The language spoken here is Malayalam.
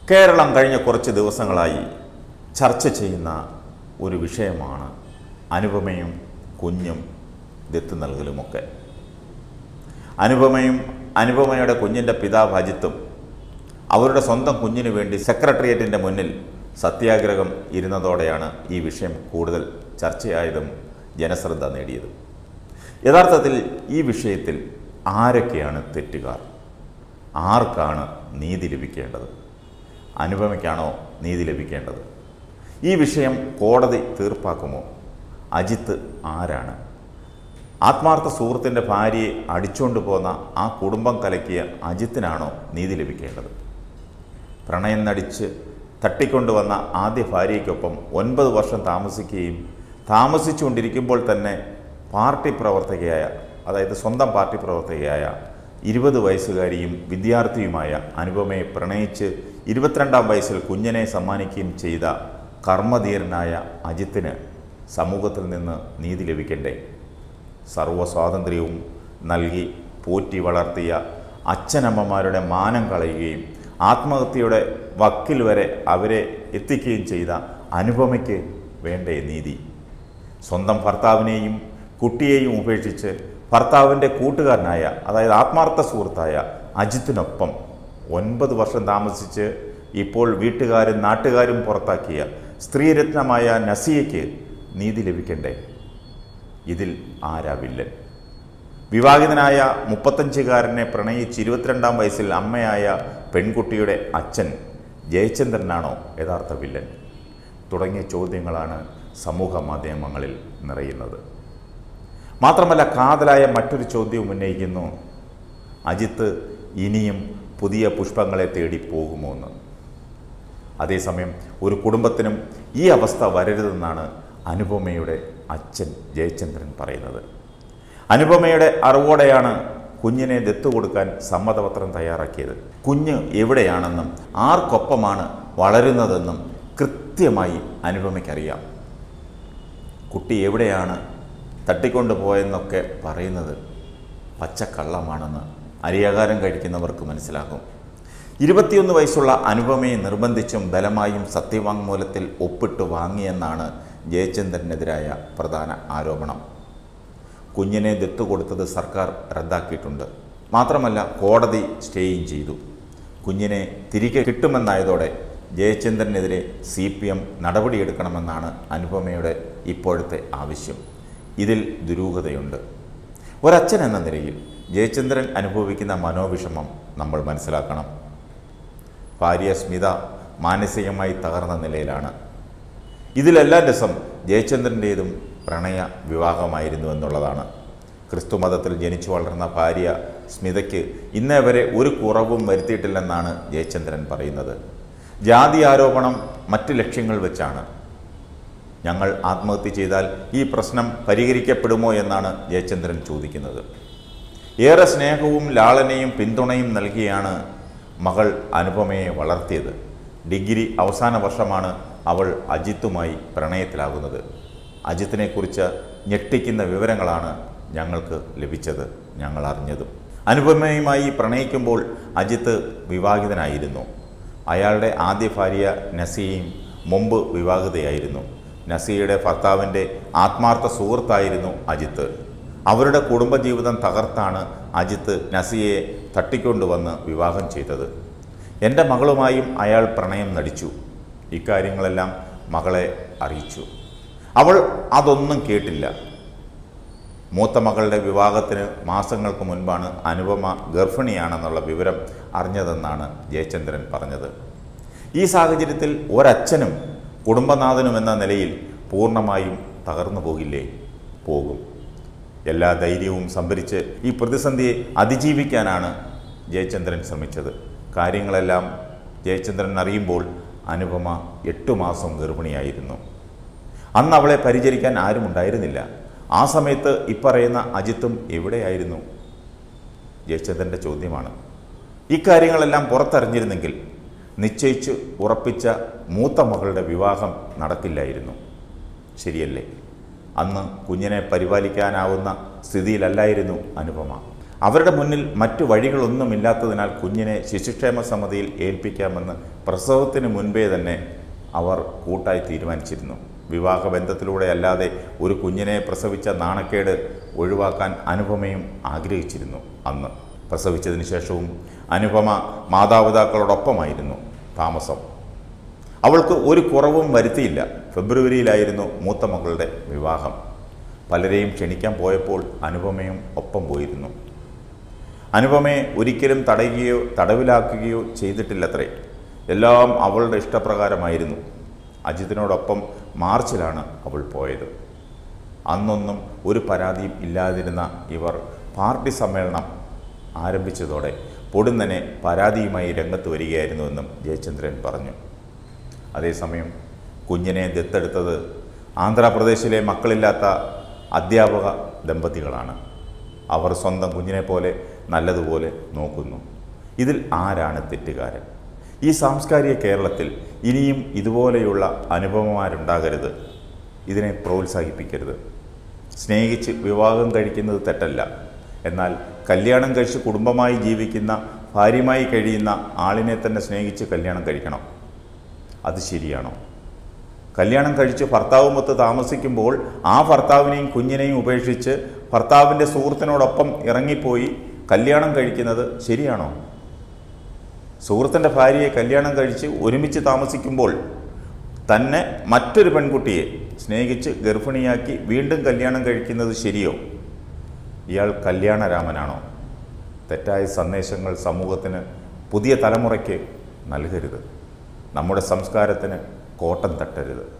കേരളം കഴിഞ്ഞ കുറച്ച് ദിവസങ്ങളായി ചർച്ച ചെയ്യുന്ന ഒരു വിഷയമാണ് അനുപമയും കുഞ്ഞും ദത്ത് നൽകലുമൊക്കെ അനുപമയും അനുപമയുടെ കുഞ്ഞിൻ്റെ പിതാവ് അജിത്തും അവരുടെ സ്വന്തം കുഞ്ഞിനു വേണ്ടി സെക്രട്ടേറിയറ്റിൻ്റെ മുന്നിൽ സത്യാഗ്രഹം ഇരുന്നതോടെയാണ് ഈ വിഷയം കൂടുതൽ ചർച്ചയായതും ജനശ്രദ്ധ നേടിയതും യഥാർത്ഥത്തിൽ ഈ വിഷയത്തിൽ ആരൊക്കെയാണ് തെറ്റുകാർ ആർക്കാണ് നീതി ലഭിക്കേണ്ടത് അനുപമയ്ക്കാണോ നീതി ലഭിക്കേണ്ടത് ഈ വിഷയം കോടതി തീർപ്പാക്കുമോ അജിത്ത് ആരാണ് ആത്മാർത്ഥ സുഹൃത്തിൻ്റെ ഭാര്യയെ അടിച്ചുകൊണ്ട് പോന്ന ആ കുടുംബം കലക്കിയ അജിത്തിനാണോ നീതി ലഭിക്കേണ്ടത് പ്രണയം നടിച്ച് തട്ടിക്കൊണ്ടുവന്ന ആദ്യ ഭാര്യയ്ക്കൊപ്പം ഒൻപത് വർഷം താമസിക്കുകയും താമസിച്ചുകൊണ്ടിരിക്കുമ്പോൾ തന്നെ പാർട്ടി പ്രവർത്തകയായ അതായത് സ്വന്തം പാർട്ടി പ്രവർത്തകയായ ഇരുപത് വയസ്സുകാരിയും വിദ്യാർത്ഥിയുമായ അനുപമയെ പ്രണയിച്ച് ഇരുപത്തിരണ്ടാം വയസ്സിൽ കുഞ്ഞിനെ സമ്മാനിക്കുകയും ചെയ്ത കർമ്മധീരനായ അജിത്തിന് സമൂഹത്തിൽ നിന്ന് നീതി ലഭിക്കണ്ടേ സർവ്വ സ്വാതന്ത്ര്യവും നൽകി പോറ്റി വളർത്തിയ അച്ഛനമ്മമാരുടെ മാനം കളയുകയും ആത്മഹത്യയുടെ വക്കിൽ വരെ അവരെ എത്തിക്കുകയും ചെയ്ത അനുപമയ്ക്ക് വേണ്ടേ നീതി സ്വന്തം ഭർത്താവിനെയും കുട്ടിയെയും ഉപേക്ഷിച്ച് ഭർത്താവിൻ്റെ കൂട്ടുകാരനായ അതായത് ആത്മാർത്ഥ സുഹൃത്തായ അജിത്തിനൊപ്പം ഒൻപത് വർഷം താമസിച്ച് ഇപ്പോൾ വീട്ടുകാരും നാട്ടുകാരും പുറത്താക്കിയ സ്ത്രീരത്നമായ നസിയയ്ക്ക് നീതി ലഭിക്കണ്ടേ ഇതിൽ ആരാ വില്ലൻ വിവാഹിതനായ മുപ്പത്തഞ്ചുകാരനെ പ്രണയിച്ച് ഇരുപത്തിരണ്ടാം വയസ്സിൽ അമ്മയായ പെൺകുട്ടിയുടെ അച്ഛൻ ജയചന്ദ്രനാണോ യഥാർത്ഥ വില്ലൻ തുടങ്ങിയ ചോദ്യങ്ങളാണ് സമൂഹ മാധ്യമങ്ങളിൽ നിറയുന്നത് മാത്രമല്ല കാതലായ മറ്റൊരു ചോദ്യവും ഉന്നയിക്കുന്നു അജിത്ത് ഇനിയും പുതിയ പുഷ്പങ്ങളെ തേടി പോകുമോ എന്ന് അതേസമയം ഒരു കുടുംബത്തിനും ഈ അവസ്ഥ വരരുതെന്നാണ് അനുപമയുടെ അച്ഛൻ ജയചന്ദ്രൻ പറയുന്നത് അനുപമയുടെ അറിവോടെയാണ് കുഞ്ഞിനെ ദത്തു കൊടുക്കാൻ സമ്മതപത്രം തയ്യാറാക്കിയത് കുഞ്ഞ് എവിടെയാണെന്നും ആർക്കൊപ്പമാണ് വളരുന്നതെന്നും കൃത്യമായി അനുപമയ്ക്കറിയാം കുട്ടി എവിടെയാണ് തട്ടിക്കൊണ്ടു പോയെന്നൊക്കെ പറയുന്നത് പച്ചക്കള്ളമാണെന്ന് അരിയാകാരം കഴിക്കുന്നവർക്ക് മനസ്സിലാകും ഇരുപത്തിയൊന്ന് വയസ്സുള്ള അനുപമയെ നിർബന്ധിച്ചും ബലമായും സത്യവാങ്മൂലത്തിൽ ഒപ്പിട്ട് വാങ്ങിയെന്നാണ് ജയചന്ദ്രനെതിരായ പ്രധാന ആരോപണം കുഞ്ഞിനെ ദത്തു കൊടുത്തത് സർക്കാർ റദ്ദാക്കിയിട്ടുണ്ട് മാത്രമല്ല കോടതി സ്റ്റേയും ചെയ്തു കുഞ്ഞിനെ തിരികെ കിട്ടുമെന്നായതോടെ ജയചന്ദ്രനെതിരെ സി പി എം നടപടിയെടുക്കണമെന്നാണ് അനുപമയുടെ ഇപ്പോഴത്തെ ആവശ്യം ഇതിൽ ദുരൂഹതയുണ്ട് ഒരച്ഛൻ എന്ന നിലയിൽ ജയചന്ദ്രൻ അനുഭവിക്കുന്ന മനോവിഷമം നമ്മൾ മനസ്സിലാക്കണം ഭാര്യ സ്മിത മാനസികമായി തകർന്ന നിലയിലാണ് ഇതിലെല്ലാം രസം ജയചന്ദ്രൻ്റേതും പ്രണയ വിവാഹമായിരുന്നു എന്നുള്ളതാണ് ക്രിസ്തുമതത്തിൽ ജനിച്ചു വളർന്ന ഭാര്യ സ്മിതയ്ക്ക് ഇന്നേ വരെ ഒരു കുറവും വരുത്തിയിട്ടില്ലെന്നാണ് ജയചന്ദ്രൻ പറയുന്നത് ജാതി ആരോപണം മറ്റ് ലക്ഷ്യങ്ങൾ വെച്ചാണ് ഞങ്ങൾ ആത്മഹത്യ ചെയ്താൽ ഈ പ്രശ്നം പരിഹരിക്കപ്പെടുമോ എന്നാണ് ജയചന്ദ്രൻ ചോദിക്കുന്നത് ഏറെ സ്നേഹവും ലാളനയും പിന്തുണയും നൽകിയാണ് മകൾ അനുപമയെ വളർത്തിയത് ഡിഗ്രി അവസാന വർഷമാണ് അവൾ അജിത്തുമായി പ്രണയത്തിലാകുന്നത് അജിത്തിനെക്കുറിച്ച് ഞെട്ടിക്കുന്ന വിവരങ്ങളാണ് ഞങ്ങൾക്ക് ലഭിച്ചത് ഞങ്ങൾ അറിഞ്ഞതും അനുപമയുമായി പ്രണയിക്കുമ്പോൾ അജിത്ത് വിവാഹിതനായിരുന്നു അയാളുടെ ആദ്യ ഭാര്യ നസിയയും മുമ്പ് വിവാഹിതയായിരുന്നു നസിയയുടെ ഭർത്താവിൻ്റെ ആത്മാർത്ഥ സുഹൃത്തായിരുന്നു അജിത്ത് അവരുടെ കുടുംബജീവിതം തകർത്താണ് അജിത്ത് നസിയയെ തട്ടിക്കൊണ്ടുവന്ന് വിവാഹം ചെയ്തത് എൻ്റെ മകളുമായും അയാൾ പ്രണയം നടിച്ചു ഇക്കാര്യങ്ങളെല്ലാം മകളെ അറിയിച്ചു അവൾ അതൊന്നും കേട്ടില്ല മൂത്ത മകളുടെ വിവാഹത്തിന് മാസങ്ങൾക്ക് മുൻപാണ് അനുപമ ഗർഭിണിയാണെന്നുള്ള വിവരം അറിഞ്ഞതെന്നാണ് ജയചന്ദ്രൻ പറഞ്ഞത് ഈ സാഹചര്യത്തിൽ ഒരച്ഛനും കുടുംബനാഥനും എന്ന നിലയിൽ പൂർണ്ണമായും തകർന്നു പോകില്ലേ പോകും എല്ലാ ധൈര്യവും സംഭരിച്ച് ഈ പ്രതിസന്ധിയെ അതിജീവിക്കാനാണ് ജയചന്ദ്രൻ ശ്രമിച്ചത് കാര്യങ്ങളെല്ലാം ജയചന്ദ്രൻ അറിയുമ്പോൾ അനുപമ എട്ടു മാസം ഗർഭിണിയായിരുന്നു അന്ന് അവളെ പരിചരിക്കാൻ ആരും ഉണ്ടായിരുന്നില്ല ആ സമയത്ത് ഇപ്പറയുന്ന അജിത്തും എവിടെയായിരുന്നു ജയചന്ദ്രൻ്റെ ചോദ്യമാണ് ഇക്കാര്യങ്ങളെല്ലാം പുറത്തറിഞ്ഞിരുന്നെങ്കിൽ നിശ്ചയിച്ച് ഉറപ്പിച്ച മൂത്ത മകളുടെ വിവാഹം നടക്കില്ലായിരുന്നു ശരിയല്ലേ അന്ന് കുഞ്ഞിനെ പരിപാലിക്കാനാവുന്ന സ്ഥിതിയിലല്ലായിരുന്നു അനുപമ അവരുടെ മുന്നിൽ മറ്റു വഴികളൊന്നുമില്ലാത്തതിനാൽ കുഞ്ഞിനെ ശിശുക്ഷേമ സമിതിയിൽ ഏൽപ്പിക്കാമെന്ന് പ്രസവത്തിന് മുൻപേ തന്നെ അവർ കൂട്ടായി തീരുമാനിച്ചിരുന്നു വിവാഹബന്ധത്തിലൂടെ അല്ലാതെ ഒരു കുഞ്ഞിനെ പ്രസവിച്ച നാണക്കേട് ഒഴിവാക്കാൻ അനുപമയും ആഗ്രഹിച്ചിരുന്നു അന്ന് പ്രസവിച്ചതിന് ശേഷവും അനുപമ മാതാപിതാക്കളോടൊപ്പമായിരുന്നു താമസം അവൾക്ക് ഒരു കുറവും വരുത്തിയില്ല ഫെബ്രുവരിയിലായിരുന്നു മൂത്ത മകളുടെ വിവാഹം പലരെയും ക്ഷണിക്കാൻ പോയപ്പോൾ അനുപമയും ഒപ്പം പോയിരുന്നു അനുപമയെ ഒരിക്കലും തടയുകയോ തടവിലാക്കുകയോ ചെയ്തിട്ടില്ലത്രേ എല്ലാം അവളുടെ ഇഷ്ടപ്രകാരമായിരുന്നു അജിത്തിനോടൊപ്പം മാർച്ചിലാണ് അവൾ പോയത് അന്നൊന്നും ഒരു പരാതിയും ഇല്ലാതിരുന്ന ഇവർ പാർട്ടി സമ്മേളനം ആരംഭിച്ചതോടെ പൊടുന്നനെ പരാതിയുമായി രംഗത്ത് വരികയായിരുന്നുവെന്നും ജയചന്ദ്രൻ പറഞ്ഞു അതേസമയം കുഞ്ഞിനെ ദത്തെടുത്തത് ആന്ധ്രാപ്രദേശിലെ മക്കളില്ലാത്ത അധ്യാപക ദമ്പതികളാണ് അവർ സ്വന്തം കുഞ്ഞിനെ പോലെ നല്ലതുപോലെ നോക്കുന്നു ഇതിൽ ആരാണ് തെറ്റുകാരൻ ഈ സാംസ്കാരിക കേരളത്തിൽ ഇനിയും ഇതുപോലെയുള്ള അനുഭവമാരുണ്ടാകരുത് ഇതിനെ പ്രോത്സാഹിപ്പിക്കരുത് സ്നേഹിച്ച് വിവാഹം കഴിക്കുന്നത് തെറ്റല്ല എന്നാൽ കല്യാണം കഴിച്ച് കുടുംബമായി ജീവിക്കുന്ന ഭാര്യമായി കഴിയുന്ന ആളിനെ തന്നെ സ്നേഹിച്ച് കല്യാണം കഴിക്കണം അത് ശരിയാണോ കല്യാണം കഴിച്ച് ഭർത്താവുമൊത്ത് താമസിക്കുമ്പോൾ ആ ഭർത്താവിനെയും കുഞ്ഞിനെയും ഉപേക്ഷിച്ച് ഭർത്താവിൻ്റെ സുഹൃത്തിനോടൊപ്പം ഇറങ്ങിപ്പോയി കല്യാണം കഴിക്കുന്നത് ശരിയാണോ സുഹൃത്തിൻ്റെ ഭാര്യയെ കല്യാണം കഴിച്ച് ഒരുമിച്ച് താമസിക്കുമ്പോൾ തന്നെ മറ്റൊരു പെൺകുട്ടിയെ സ്നേഹിച്ച് ഗർഭിണിയാക്കി വീണ്ടും കല്യാണം കഴിക്കുന്നത് ശരിയോ ഇയാൾ കല്യാണരാമനാണോ തെറ്റായ സന്ദേശങ്ങൾ സമൂഹത്തിന് പുതിയ തലമുറയ്ക്ക് നൽകരുത് നമ്മുടെ സംസ്കാരത്തിന് കോട്ടം തട്ടരുത്